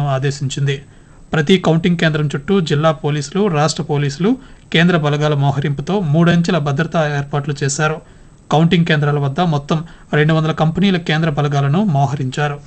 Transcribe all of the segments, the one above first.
ఆదేశించింది ప్రతి కౌంటింగ్ కేంద్రం చుట్టూ జిల్లా పోలీసులు రాష్ట్ర పోలీసులు కేంద్ర బలగాల మోహరింపుతో మూడంచెల భద్రతా ఏర్పాట్లు చేశారు కౌంటింగ్ కేంద్రాల వద్ద మొత్తం రెండు వందల కంపెనీల కేంద్ర బలగాలను మోహరించారు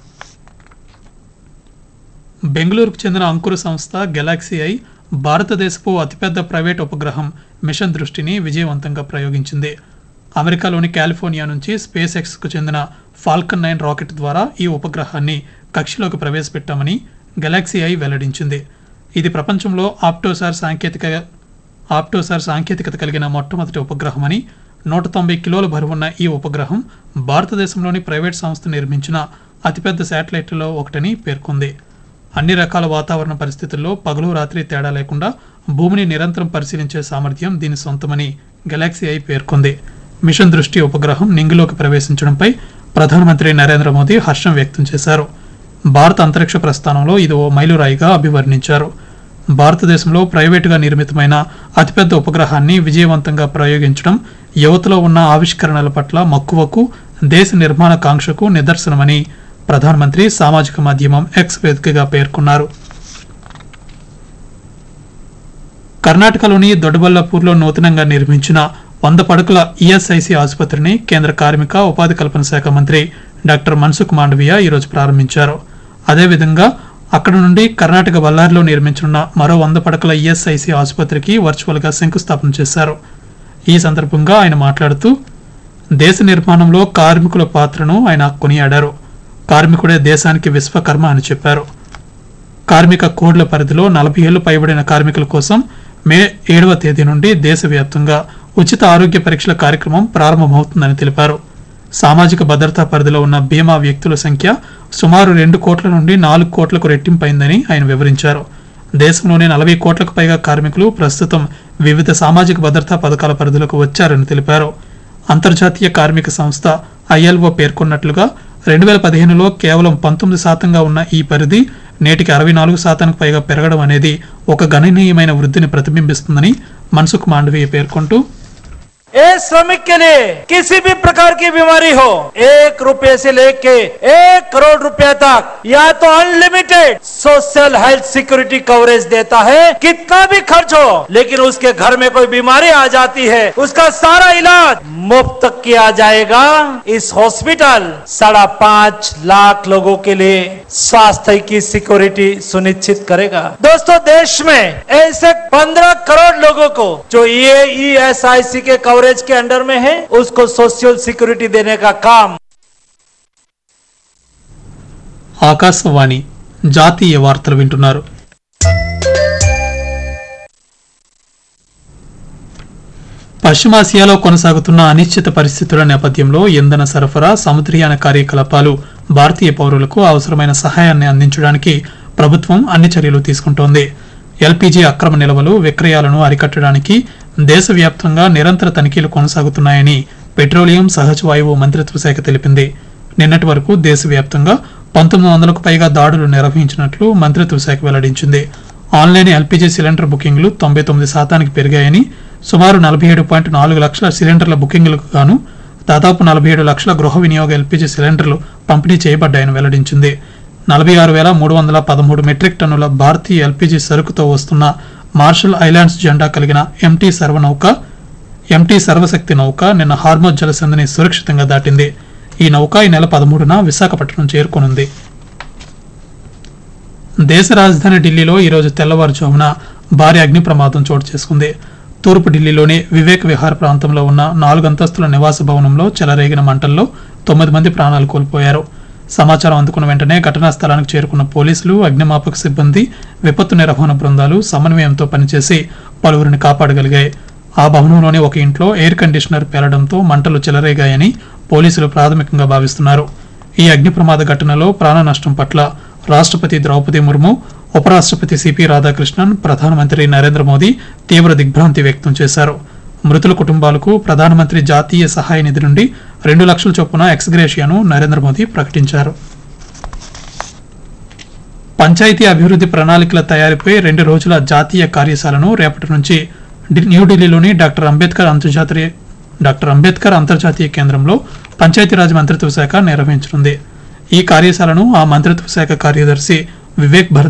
బెంగళూరుకు చెందిన అంకుర సంస్థ గెలాక్సీ ఐ భారతదేశపు అతిపెద్ద ప్రైవేట్ ఉపగ్రహం మిషన్ దృష్టిని విజయవంతంగా ప్రయోగించింది అమెరికాలోని కాలిఫోర్నియా నుంచి స్పేస్ ఎక్స్కు చెందిన ఫాల్కన్ నైన్ రాకెట్ ద్వారా ఈ ఉపగ్రహాన్ని కక్షలోకి ప్రవేశపెట్టామని గెలాక్సీ ఐ వెల్లడించింది ఇది ప్రపంచంలో ఆప్టోసార్ సాంకేతిక ఆప్టోసార్ సాంకేతికత కలిగిన మొట్టమొదటి ఉపగ్రహమని నూట తొంభై కిలోల బరువున్న ఈ ఉపగ్రహం భారతదేశంలోని ప్రైవేట్ సంస్థ నిర్మించిన అతిపెద్ద శాటిలైట్లలో ఒకటని పేర్కొంది అన్ని రకాల వాతావరణ పరిస్థితుల్లో పగలు రాత్రి తేడా లేకుండా భూమిని నిరంతరం పరిశీలించే సామర్థ్యం దీని సొంతమని గెలాక్సీ ఐ పేర్కొంది మిషన్ దృష్టి ఉపగ్రహం నింగిలోకి ప్రవేశించడంపై ప్రధానమంత్రి నరేంద్ర మోదీ హర్షం వ్యక్తం చేశారు భారత అంతరిక్ష ప్రస్థానంలో ఇది ఓ మైలురాయిగా అభివర్ణించారు భారతదేశంలో ప్రైవేటుగా నిర్మితమైన అతిపెద్ద ఉపగ్రహాన్ని విజయవంతంగా ప్రయోగించడం యువతలో ఉన్న ఆవిష్కరణల పట్ల మక్కువకు దేశ నిర్మాణ కాంక్షకు నిదర్శనమని ప్రధానమంత్రి సామాజిక మాధ్యమం ఎక్స్ వేదికగా పేర్కొన్నారు కర్ణాటకలోని దొడ్డబల్లాపూర్లో నూతనంగా నిర్మించిన వంద పడకల ఈఎస్ఐసి ఆసుపత్రిని కేంద్ర కార్మిక ఉపాధి కల్పన శాఖ మంత్రి డాక్టర్ మన్సుఖ్ మాండవీయ ఈరోజు ప్రారంభించారు అదేవిధంగా అక్కడ నుండి కర్ణాటక బళ్ళారిలో నిర్మించనున్న మరో వంద పడకల ఈఎస్ఐసి ఆసుపత్రికి వర్చువల్గా శంకుస్థాపన చేశారు ఈ సందర్భంగా ఆయన మాట్లాడుతూ దేశ నిర్మాణంలో కార్మికుల పాత్రను ఆయన కొనియాడారు కార్మికుడే దేశానికి విశ్వకర్మ అని చెప్పారు కార్మిక కోడ్ల పరిధిలో నలభై ఏళ్లు పైబడిన కార్మికుల కోసం మే ఏడవ తేదీ నుండి దేశవ్యాప్తంగా ఉచిత ఆరోగ్య పరీక్షల కార్యక్రమం ప్రారంభమవుతుందని తెలిపారు సామాజిక భద్రతా పరిధిలో ఉన్న బీమా వ్యక్తుల సంఖ్య సుమారు రెండు కోట్ల నుండి నాలుగు కోట్లకు రెట్టింపైందని ఆయన వివరించారు దేశంలోని నలభై కోట్లకు పైగా కార్మికులు ప్రస్తుతం వివిధ సామాజిక భద్రతా పథకాల పరిధిలోకి వచ్చారని తెలిపారు అంతర్జాతీయ కార్మిక సంస్థ ఐఎల్ఓ పేర్కొన్నట్లుగా రెండు వేల పదిహేనులో కేవలం పంతొమ్మిది శాతంగా ఉన్న ఈ పరిధి నేటికి అరవై నాలుగు శాతానికి పైగా పెరగడం అనేది ఒక గణనీయమైన వృద్ధిని ప్రతిబింబిస్తుందని మన్సుఖ్ మాండవీయ పేర్కొంటూ एक श्रमिक के लिए किसी भी प्रकार की बीमारी हो एक रुपए से लेके एक करोड़ रुपए तक या तो unlimited social health security coverage देता है कितना भी खर्च हो लेकिन उसके घर में कोई बीमारी आ जाती है उसका सारा इलाज मुफ्त किया जाएगा इस हॉस्पिटल साढ़ा पांच लाख लोगों के लिए स्वास्थ्य की सिक्योरिटी सुनिश्चित करेगा दोस्तों देश में ऐसे पंद्रह करोड़ लोगों को जो ये ई एस आई सी के कवरेज के अंडर में है उसको सोशल सिक्योरिटी देने का काम ఆకాశవాణి జాతీయ వార్తలు వింటున్నారు పశ్చిమాసియాలో కొనసాగుతున్న అనిశ్చిత పరిస్థితుల నేపథ్యంలో ఇంధన సరఫరా సముద్రయాన కార్యకలాపాలు భారతీయ పౌరులకు అవసరమైన సహాయాన్ని అందించడానికి ప్రభుత్వం అన్ని చర్యలు తీసుకుంటోంది ఎల్పీజీ అక్రమ నిల్వలు విక్రయాలను అరికట్టడానికి దేశవ్యాప్తంగా నిరంతర తనిఖీలు కొనసాగుతున్నాయని పెట్రోలియం సహజ వాయువు మంత్రిత్వ శాఖ తెలిపింది నిన్నటి వరకు దేశవ్యాప్తంగా పంతొమ్మిది వందలకు పైగా దాడులు నిర్వహించినట్లు మంత్రిత్వ శాఖ వెల్లడించింది ఆన్లైన్ ఎల్పీజీ సిలిండర్ బుకింగ్లు తొంభై తొమ్మిది శాతానికి పెరిగాయని సుమారు నలభై ఏడు పాయింట్ నాలుగు లక్షల సిలిండర్ల బుకింగ్లకు గాను దాదాపు నలభై ఏడు లక్షల గృహ వినియోగ ఎల్పీజీ సిలిండర్లు పంపిణీ చేయబడ్డాయని వెల్లడించింది నలభై ఆరు వేల మూడు వందల పదమూడు మెట్రిక్ టన్నుల భారతీయ ఎల్పీజీ సరుకుతో వస్తున్న మార్షల్ ఐలాండ్స్ జెండా కలిగిన ఎంటీ సర్వనౌక ఎంటీ సర్వశక్తి నౌక నిన్న హార్మోజ్ జలసంధిని సురక్షితంగా దాటింది ఈ నౌక ఈ నెల పదమూడున విశాఖపట్నం చేరుకోనుంది దేశ రాజధాని ఢిల్లీలో ఈరోజు తెల్లవారుజామున భారీ అగ్ని ప్రమాదం చోటు చేసుకుంది తూర్పు ఢిల్లీలోని వివేక్ విహార్ ప్రాంతంలో ఉన్న నాలుగు అంతస్తుల నివాస భవనంలో చెలరేగిన మంటల్లో తొమ్మిది మంది ప్రాణాలు కోల్పోయారు సమాచారం అందుకున్న వెంటనే ఘటనా స్థలానికి చేరుకున్న పోలీసులు అగ్నిమాపక సిబ్బంది విపత్తు నిర్వహణ బృందాలు సమన్వయంతో పనిచేసి పలువురిని కాపాడగలిగాయి ఆ భవనంలోని ఒక ఇంట్లో ఎయిర్ కండిషనర్ పేలడంతో మంటలు చెలరేగాయని పోలీసులు ప్రాథమికంగా భావిస్తున్నారు ఈ అగ్ని ప్రమాద ఘటనలో ప్రాణ నష్టం పట్ల రాష్ట్రపతి ద్రౌపది ముర్ము ఉపరాష్ట్రపతి సిపి రాధాకృష్ణన్ ప్రధానమంత్రి నరేంద్ర మోదీ తీవ్ర దిగ్భ్రాంతి వ్యక్తం చేశారు మృతుల కుటుంబాలకు ప్రధానమంత్రి జాతీయ సహాయ నిధి నుండి రెండు లక్షల చొప్పున ఎక్స్గ్రేషియాను నరేంద్ర మోదీ ప్రకటించారు పంచాయతీ అభివృద్ధి ప్రణాళికల తయారీపై రెండు రోజుల జాతీయ కార్యశాలను రేపటి నుంచి ఢి- న్యూఢిల్లీలోని డాక్టర్ అంబేద్కర్ అంతర్జాతీయ డాక్టర్ అంబేద్కర్ అంతర్జాతీయ కేంద్రంలో పంచాయతీరాజ్ మంత్రిత్వ శాఖ నిర్వహించనుంది ఈ కార్యశాలను ఆ మంత్రిత్వ శాఖ కార్యదర్శి వివేక్ భరత్